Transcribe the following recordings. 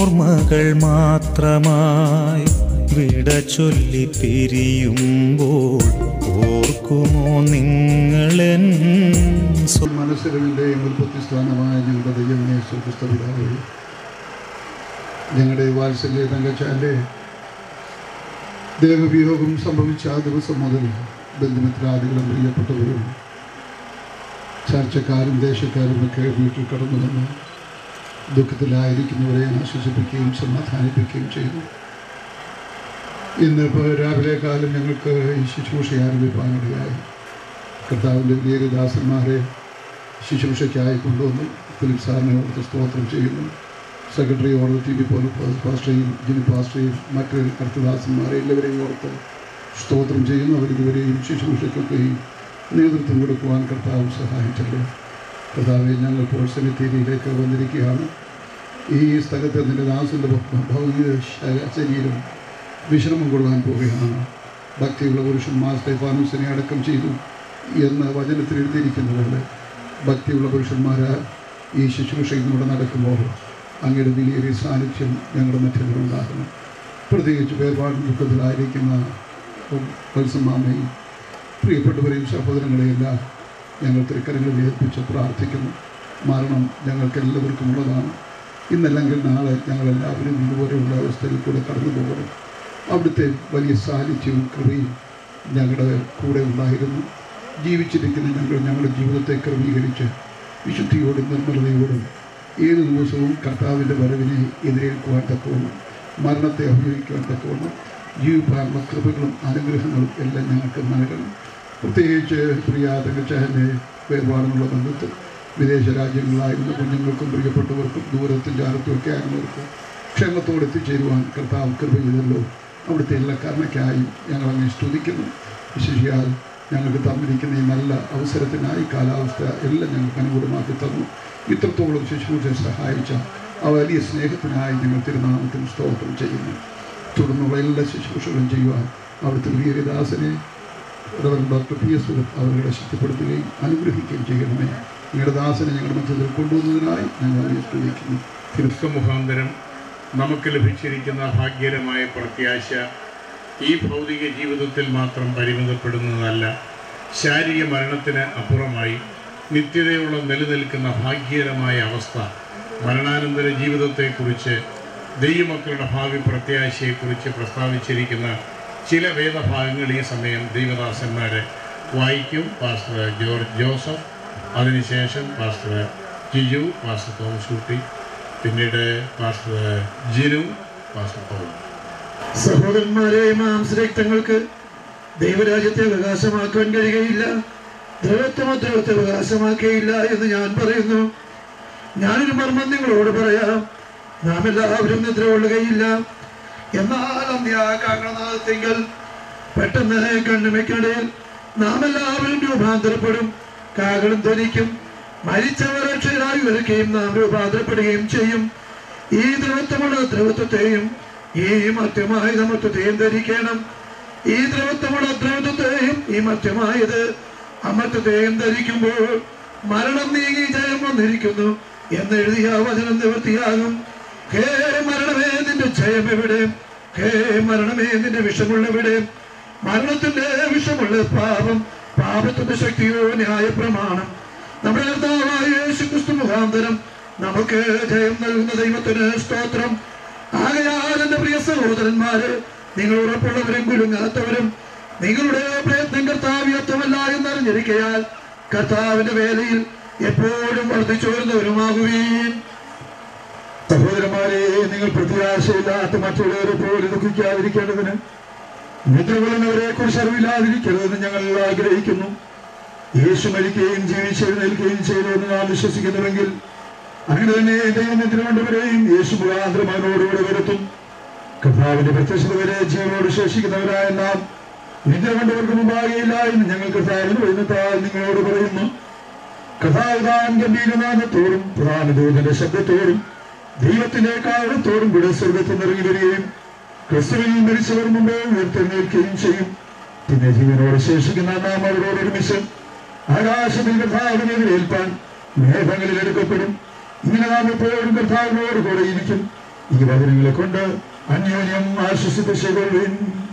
ഓർമ്മകൾ മാത്രമായി വിട ചൊല്ലി പിരിയുമ്പോൾ ഓർക്കുമോ നിങ്ങളെൻ സ്വ- മനസ്സിലുകളുടെയും ഉൽപ്പത്തി സ്ഥാനമായ ഞങ്ങളുടെ ദൈവമേ സുഖസ്ഥപിതാവേ ഞങ്ങളുടെ വാത്സല്യ തങ്കച്ചാൻ്റെ ദേഹവിയോഗം സംഭവിച്ച ആ ദിവസം മുതൽ ബന്ധുമിത്രാദികളും പ്രിയപ്പെട്ടവരും ചർച്ചക്കാരും ദേശക്കാരും ഒക്കെ വീട്ടിൽ കടന്നു വന്ന് ദുഃഖത്തിലായിരിക്കുന്നവരെ ആശ്വസിപ്പിക്കുകയും സമാധാനിപ്പിക്കുകയും ചെയ്തു ഇന്ന് ഇപ്പോൾ രാവിലെ കാലം ഞങ്ങൾക്ക് ഈ ശുശ്രൂഷ ആരംഭിക്കാനിടയായി കർത്താവിൻ്റെ വീരദാസന്മാരെ ശുശ്രൂഷയ്ക്കായി കൊണ്ടുവന്നു ഫിലിപ്പ് സാറിനെ ഓർത്ത് സ്തോത്രം ചെയ്യുന്നു സെക്രട്ടറി ഓർത്ത് ടി വി പോലെ പാസ്റ്ററേയും ജിനി പാസ്റ്ററേയും മറ്റ് കർത്തദാസന്മാരെ എല്ലാവരെയും ഓർത്ത് സ്തോത്രം ചെയ്യുന്നു അവരിതുവരെയും ശുശ്രൂഷയ്ക്കൊക്കെയും നേതൃത്വം കൊടുക്കുവാൻ കർത്താവ് സഹായിച്ചല്ലോ കർത്താവെ ഞങ്ങൾ ഇപ്പോൾ സെമിത്തേരിയിലേക്ക് വന്നിരിക്കുകയാണ് ഈ സ്ഥലത്ത് നിന്റെ ദാസൻ്റെ ഭൗതിക ശ- ശരീരം വിശ്രമം കൊള്ളുവാൻ പോവുകയാണ് ഭക്തിയുള്ള പുരുഷന്മാർ സ്റ്റെഫാനൂസിനെ അടക്കം ചെയ്തു എന്ന് വചനത്തിൽ എഴുതിയിരിക്കുന്ന പോലെ ഭക്തിയുള്ള പുരുഷന്മാർ ഈ ശുശ്രൂഷയിൽ കൂടെ നടക്കുമ്പോൾ അങ്ങയുടെ വലിയൊരു സാന്നിധ്യം ഞങ്ങളുടെ മധ്യത്തിലുണ്ടാകണം പ്രത്യേകിച്ച് വേർപാട് ദുഃഖത്തിലായിരിക്കുന്ന വത്സമാമയും പ്രിയപ്പെട്ടവരെയും സഹോദരങ്ങളെയെല്ലാം ഞങ്ങൾ തിരുക്കരങ്ങളിൽ ഏൽപ്പിച്ച് പ്രാർത്ഥിക്കുന്നു മരണം ഞങ്ങൾക്ക് എല്ലാവർക്കും ഉള്ളതാണ് ഇന്നല്ലെങ്കിൽ നാളെ ഞങ്ങളെല്ലാവരും ഇതുപോലെയുള്ള അവസ്ഥയിൽ കൂടെ കടന്നു പോകണം അവിടുത്തെ വലിയ സാന്നിധ്യവും കൃപയും ഞങ്ങളുടെ കൂടെ ഉണ്ടായിരുന്നു ജീവിച്ചിരിക്കുന്ന ഞങ്ങൾ ഞങ്ങളുടെ ജീവിതത്തെ ക്രമീകരിച്ച് വിശുദ്ധിയോടും നിർമ്മലതയോടും ഏത് ദിവസവും കർത്താവിൻ്റെ വരവിനെ എതിരേൽക്കുവാൻ തക്കവണ്ണം മരണത്തെ അഭിനയിക്കുവാൻ തക്കവണ്ണം ജീവിക്കാനുള്ള കൃപകളും അനുഗ്രഹങ്ങളും എല്ലാം ഞങ്ങൾക്ക് നൽകണം പ്രത്യേകിച്ച് പ്രിയ തങ്കച്ചാൻ്റെ വേർപാടുള്ള ബന്ധത്തിൽ വിദേശ രാജ്യങ്ങളിലായിരുന്ന കുഞ്ഞുങ്ങൾക്കും പ്രിയപ്പെട്ടവർക്കും ദൂരത്തും ചാരത്തും ഒക്കെ ആയിരുന്നവർക്കും ക്ഷേമത്തോടെ എത്തിച്ചേരുവാൻ കർത്താവ് കൃപ ചെയ്തല്ലോ അവിടുത്തെ എല്ലാ കരുണയ്ക്കായും ഞങ്ങളങ്ങനെ സ്തുതിക്കുന്നു വിശേഷിയാൽ ഞങ്ങൾക്ക് തന്നിരിക്കുന്ന ഈ നല്ല അവസരത്തിനായി കാലാവസ്ഥ എല്ലാം ഞങ്ങൾക്ക് അനുകൂലമാക്കി തന്നു ഇത്രത്തോളം ശുശ്രൂഷ സഹായിച്ച ആ വലിയ സ്നേഹത്തിനായി ഞങ്ങൾ തിരുനാമത്തിന് സ്തോത്രം ചെയ്യുന്നു തുടർന്നുള്ള എല്ലാ ശുശ്രൂഷകളും ചെയ്യുവാൻ അവിടുത്തെ വീരദാസനെ റവൻ ഡോക്ടർ പി എസ് സുരത്ത് അവരുടെ ശക്തിപ്പെടുത്തുകയും അനുഗ്രഹിക്കുകയും ചെയ്യണമേ നിങ്ങളുടെ ദാസനെ ഞങ്ങളുടെ മധ്യത്തിൽ കൊണ്ടുവന്നതിനായി ഞങ്ങൾ അവരെ സ്തുതിക്കുന്നു ക്രിസ്തു മുഖാന്തരം നമുക്ക് ലഭിച്ചിരിക്കുന്ന ഭാഗ്യകരമായ പ്രത്യാശ ഈ ഭൗതിക ജീവിതത്തിൽ മാത്രം പരിമിതപ്പെടുന്നതല്ല ശാരീരിക മരണത്തിന് അപ്പുറമായി നിത്യതയോളം നിലനിൽക്കുന്ന ഭാഗ്യകരമായ അവസ്ഥ മരണാനന്തര ജീവിതത്തെക്കുറിച്ച് ദൈവമക്കളുടെ ഭാവി പ്രത്യാശയെക്കുറിച്ച് പ്രസ്താവിച്ചിരിക്കുന്ന ചില വേദഭാഗങ്ങൾ ഈ സമയം ദൈവദാസന്മാർ വായിക്കും പാസ്റ്റർ ജോർജ് ജോസഫ് അതിനുശേഷം pastor Jiju pastor Thomas Kutty പിന്നീട് പാസ്റ്റർ ജിനു പാസ്റ്റർ പൗൽ സഹോദരന്മാരെ മാംസരക്തങ്ങൾക്ക് ദൈവരാജ്യത്തെ അവകാശമാക്കാൻ കഴിയുകയില്ല ദ്രവത്വം ദ്രവത്തെ അവകാശമാക്കുകയില്ല എന്ന് ഞാൻ പറയുന്നു ഞാനൊരു മർമ്മം നിങ്ങളോട് പറയാം നാം എല്ലാവരും നിദ്ര കൊള്ളുകയില്ല എന്നാൽ അന്ത്യാകാരണനാഥത്തിങ്കൽ പെട്ടെന്ന് കണ്ണുമയ്ക്കടയിൽ നാം എല്ലാവരും രൂപാന്തരപ്പെടും കാകളും ധരിക്കും മരിച്ചവർ രക്ഷകരായി വരികയും നാം രൂപാന്തരപ്പെടുകയും ചെയ്യും ഈ ദ്രവത്വമുള്ള ദ്രവത്വത്തെയും ഈ മധ്യമായ മധ്യത്തെയും ധരിക്കണം ഈ ദ്രവത്വമുള്ള ദ്രവത്വത്തെയും ഈ മധ്യമായത് അമർത്യത്തെയും ധരിക്കുമ്പോൾ മരണം നീങ്ങി ജയം വന്നിരിക്കുന്നു എന്ന് എഴുതിയ വചനം നിവൃത്തിയാകും ഹേ മരണമേ നിന്റെ ജയം എവിടെ ഹേ മരണമേ നിന്റെ വിഷമുള്ളവിടെ മരണത്തിന്റെ വിഷമുള്ള പാപം പാപത്തിന്റെ ശക്തിയോ ന്യായ പ്രമാണം നമ്മുടെ കർത്താവായ യേശു ക്രിസ്തു മുഖാന്തരം നമുക്ക് ജയം നൽകുന്ന ദൈവത്തിന് സ്തോത്രം ആകയാൽ എന്റെ പ്രിയ സഹോദരന്മാര് നിങ്ങൾ ഉറപ്പുള്ളവരും കുലുങ്ങാത്തവരും നിങ്ങളുടെ പ്രയത്നം കർത്താവ്യത്വമല്ല എന്നറിഞ്ഞിരിക്കയാൽ കർത്താവിന്റെ വേലയിൽ എപ്പോഴും വർദ്ധിച്ചു വരുന്നവരുമാകുകയും സഹോദരന്മാരെ നിങ്ങൾ പ്രത്യാശയില്ലാത്ത മറ്റുള്ളവരെ പോലെ ദുഃഖിക്കാതിരിക്കേണ്ടതിന് നിദ്രകൊള്ളുന്നവരെ കുറിച്ച് അറിവില്ലാതിരിക്കരുതെന്ന് ഞങ്ങൾ ആഗ്രഹിക്കുന്നു യേശു മരിക്കുകയും ജീവിച്ചെഴുന്നേൽക്കുകയും ചെയ്തു എന്ന് നാം വിശ്വസിക്കുന്നുവെങ്കിൽ അങ്ങനെ തന്നെ ദൈവനിദ്ര കൊണ്ടവരെയും യേശു മുഖാന്തരം അവനോടുകൂടെ വരുത്തും കർത്താവിന്റെ പ്രത്യക്ഷത വരെ ജീവനോട് ശേഷിക്കുന്നവരായ നാം നിദ്ര കൊണ്ടവർക്ക് മുമ്പാകെയില്ല എന്ന് ഞങ്ങൾ കർത്താവിന് വൈകുന്നത്താൽ നിങ്ങളോട് പറയുന്നു കർത്താവ് താൻ ഗംഭീരനാഥത്തോടും പ്രധാന ദൂതന്റെ ശബ്ദത്തോടും ദൈവത്തിന്റെ കാരണത്തോടും കൂടെ സ്വർഗത്തിൽ നിറങ്ങി വരികയും ക്രിസ്തുവിൽ മരിച്ചവർ മുമ്പേ ഉയർത്തെഴുന്നേൽക്കുകയും ചെയ്യും പിന്നെ ജീവനോട് ശേഷിക്കുന്ന നാം അവരോട് ഒരുമിച്ച് ആകാശത്തിൽ കർത്താവിനെ എതിരേൽപ്പാൻ മേഘങ്ങളിൽ എടുക്കപ്പെടും ഇങ്ങനെ നാം എപ്പോഴും കർത്താവിനോട് കൂടെ ഇരിക്കും ഈ വചനങ്ങളെ കൊണ്ട് അന്യോന്യം ആശ്വസിപ്പിച്ചുകൊള്ളുവിൻ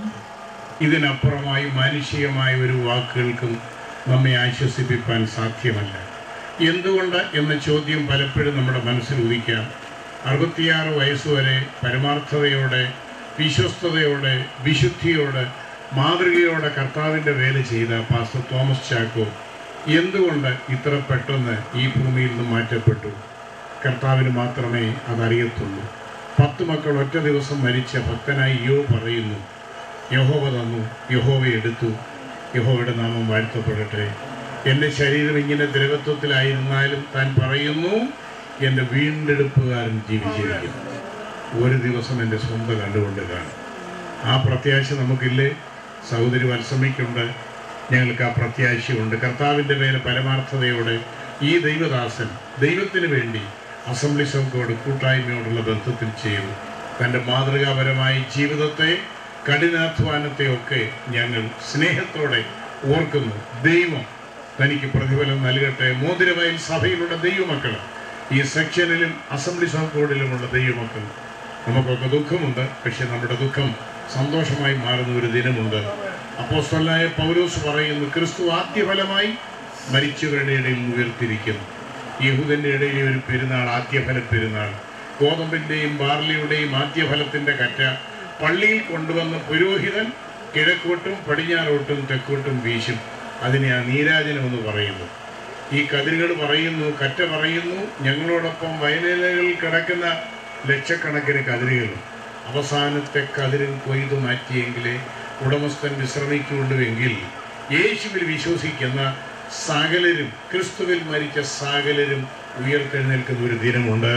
ഇതിനപ്പുറമായി മാനുഷികമായ ഒരു വാക്കുകൾക്കും നമ്മെ ആശ്വസിപ്പിക്കാൻ സാധ്യമല്ല എന്തുകൊണ്ട് എന്ന ചോദ്യം പലപ്പോഴും നമ്മുടെ മനസ്സിൽ ഉദിക്കാം അറുപത്തിയാറ് വയസ്സുവരെ പരമാർത്ഥതയോടെ വിശ്വസ്തയോടെ വിശുദ്ധിയോടെ മാതൃകയോടെ കർത്താവിൻ്റെ വേല ചെയ്ത പാസ്റ്റർ തോമസ് ചാക്കോ എന്തുകൊണ്ട് ഇത്ര പെട്ടെന്ന് ഈ ഭൂമിയിൽ നിന്ന് മാറ്റപ്പെട്ടു കർത്താവിന് മാത്രമേ അതറിയത്തുള്ളൂ പത്ത് മക്കൾ ഒറ്റ ദിവസം മരിച്ച ഭക്തനായി യോ പറയുന്നു യഹോവ തന്നു യഹോവ എടുത്തു യഹോവയുടെ നാമം വാഴ്ത്തപ്പെടട്ടെ എൻ്റെ ശരീരം ഇങ്ങനെ ദ്രവത്വത്തിലായിരുന്നാലും താൻ പറയുന്നു എൻ്റെ വീണ്ടെടുപ്പുകാരൻ ജീവിച്ചിരിക്കുന്നു ഒരു ദിവസം എൻ്റെ സ്വന്തം കണ്ടുകൊണ്ട് കാണും ആ പ്രത്യാശ നമുക്കില്ലേ സഹോദരി വത്സമയ്ക്കുണ്ട് ഞങ്ങൾക്ക് ആ പ്രത്യാശയുണ്ട് കർത്താവിൻ്റെ മേലെ പരമാർത്ഥതയോടെ ഈ ദൈവദാസൻ ദൈവത്തിന് വേണ്ടി അസംബ്ലി സംഘത്തോട് കൂട്ടായ്മയോടുള്ള ബന്ധത്തിൽ ചെയ്തു തൻ്റെ മാതൃകാപരമായ ജീവിതത്തെ കഠിനാധ്വാനത്തെ ഒക്കെ ഞങ്ങൾ സ്നേഹത്തോടെ ഓർക്കുന്നു ദൈവം തനിക്ക് പ്രതിഫലം നൽകട്ടെ മോതിരവയൽ സഭയിലുള്ള ദൈവമക്കൾ ഈ സെക്ഷനിലും അസംബ്ലി സംഘോടിലുമുള്ള ദൈവമക്കൾ നമുക്കൊക്കെ ദുഃഖമുണ്ട് പക്ഷെ നമ്മുടെ ദുഃഖം സന്തോഷമായി മാറുന്ന ഒരു ദിനമുണ്ട് അപ്പോസ്തലനായ പൗലോസ് പറയുന്നു ക്രിസ്തു ആദ്യഫലമായി മരിച്ചവരുടെ ഇടയിൽ നിന്ന് ഉയർത്തിരിക്കുന്നു യഹൂദന്റെ ഇടയിലെ ഒരു പെരുന്നാൾ ആദ്യഫല പെരുന്നാൾ ഗോതമ്പിന്റെയും ബാർലിയുടെയും ആദ്യഫലത്തിന്റെ കറ്റ പള്ളിയിൽ കൊണ്ടുവന്ന പുരോഹിതൻ കിഴക്കോട്ടും പടിഞ്ഞാറോട്ടും തെക്കോട്ടും വീശും അതിനെ ആ നീരാജനം എന്ന് പറയുന്നു ഈ കതിരുകൾ പറയുന്നു കറ്റ പറയുന്നു ഞങ്ങളോടൊപ്പം വയലിലകളിൽ കിടക്കുന്ന ലക്ഷക്കണക്കിന് കതിരുകളും അവസാനത്തെ കതിരിൽ കൊയ്തു മാറ്റിയെങ്കിലേ ഉടമസ്ഥൻ വിശ്രമിക്കുള്ളൂവെങ്കിൽ യേശുവിൽ വിശ്വസിക്കുന്ന സകലരും ക്രിസ്തുവിൽ മരിച്ച സകലരും ഉയർത്തെഴുന്നേൽക്കുന്ന ഒരു ദിനമുണ്ട്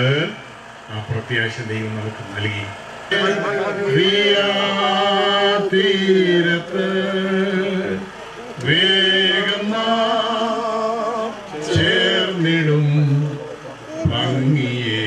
ആ പ്രത്യാശ ദൈവം നമുക്ക് നൽകി തീരത്ത് വേഗം നാം ചേർന്നിടും ഭംഗിയേറിയ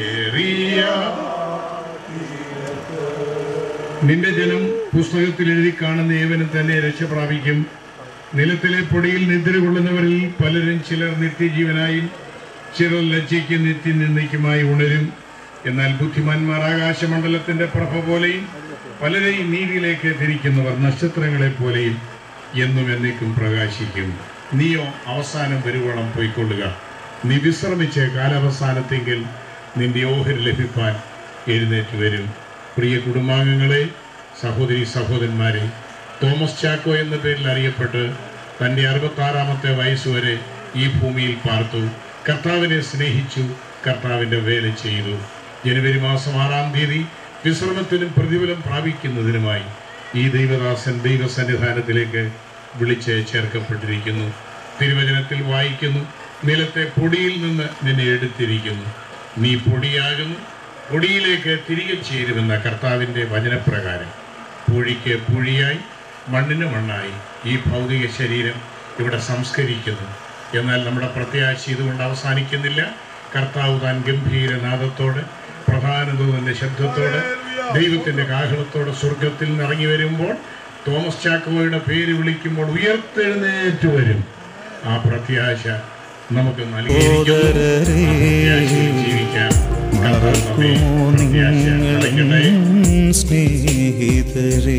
നിന്റെ ജനം പുസ്തകത്തിൽ എഴുതി കാണുന്ന ഏവനും തന്നെ രക്ഷ പ്രാപിക്കും നിലത്തിലെ പൊടിയിൽ നിദ്ര കൊള്ളുന്നവരിൽ പലരും ചിലർ നിത്യജീവനായും ചിലർ ലജ്ജയ്ക്ക് നിത്യനിന്ദയ്ക്കുമായി ഉണരും എന്നാൽ ബുദ്ധിമാന്മാർ ആകാശമണ്ഡലത്തിന്റെ പ്രഭ പോലെയും പലരെയും നീതിയിലേക്ക് തിരിക്കുന്നവർ നക്ഷത്രങ്ങളെ പോലെയും എന്നും എന്നേക്കും പ്രകാശിക്കും നീയോ അവസാനം വരുവോളം പോയിക്കൊള്ളുക നീ വിശ്രമിച്ച് കാലാവസാനത്തെങ്കിൽ നിന്റെ ഓഹരി ലഭിപ്പാൻ എഴുന്നേറ്റ് വരും പ്രിയ കുടുംബാംഗങ്ങളെ സഹോദരി സഹോദരന്മാരെ തോമസ് ചാക്കോ എന്ന പേരിൽ അറിയപ്പെട്ട് തൻ്റെ അറുപത്താറാമത്തെ വയസ്സുവരെ ഈ ഭൂമിയിൽ പാർത്തു കർത്താവിനെ സ്നേഹിച്ചു കർത്താവിൻ്റെ വേല ചെയ്തു ജനുവരി മാസം ആറാം തീയതി വിശ്രമത്തിനും പ്രതിഫലം പ്രാപിക്കുന്നതിനുമായി ഈ ദൈവദാസൻ ദൈവസന്നിധാനത്തിലേക്ക് വിളിച്ച് ചേർക്കപ്പെട്ടിരിക്കുന്നു തിരുവചനത്തിൽ വായിക്കുന്നു നിലത്തെ പൊടിയിൽ നിന്ന് നിന്നെ എടുത്തിരിക്കുന്നു നീ പൊടിയാകുന്നു പൊടിയിലേക്ക് തിരികെ ചേരുമെന്ന കർത്താവിൻ്റെ വചനപ്രകാരം പൂഴിക്ക് പൂഴിയായി മണ്ണിന് മണ്ണായി ഈ ഭൗതിക ശരീരം ഇവിടെ സംസ്കരിക്കുന്നു എന്നാൽ നമ്മുടെ പ്രത്യാശ ഇതുകൊണ്ട് അവസാനിക്കുന്നില്ല കർത്താവ് താൻ ഗംഭീരനാദത്തോടെ പ്രധാനതൂതന്റെ ശബ്ദത്തോടെ ദൈവത്തിന്റെ കാഹളത്തോടെ സ്വർഗത്തിൽ നിന്ന് ഇറങ്ങി വരുമ്പോൾ തോമസ് ചാക്കോയുടെ പേര് വിളിക്കുമ്പോൾ ഉയർത്തെഴുന്നേറ്റ് വരും ആ പ്രത്യാശ നമുക്ക് നൽകിയിരിക്കുന്നു ആ പ്രത്യാശയിൽ ജീവിക്കാം കർത്താവ് നമ്മെ മറക്കുമോ പ്രത്യാശ നൽകട്ടെ നിങ്ങളൻ സ്നേഹിതരേ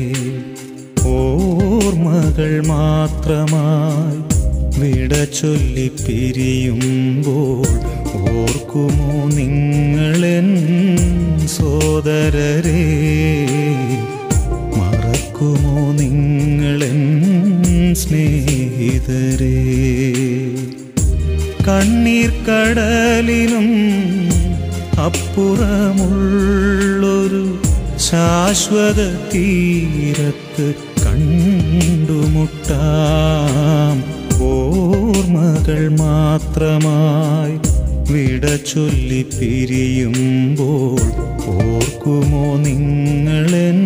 ഓർമ്മകൾ മാത്രമായി വിട ചൊല്ലി പിരിയുമ്പോൾ ഓർക്കുമോ നിങ്ങളൻ സോദരരേ മറക്കുമോ നിങ്ങളൻ സ്നേഹിതരേ കണ്ണീർ കടലിനും അപ്പുറമുള്ളൊരു ശാശ്വത തീരത്ത് കണ്ടുമുട്ടാം ഓർമ്മകൾ മാത്രമായി വിട ചൊല്ലി പിരിയുമ്പോൾ ഓർക്കുമോ നിങ്ങളെൻ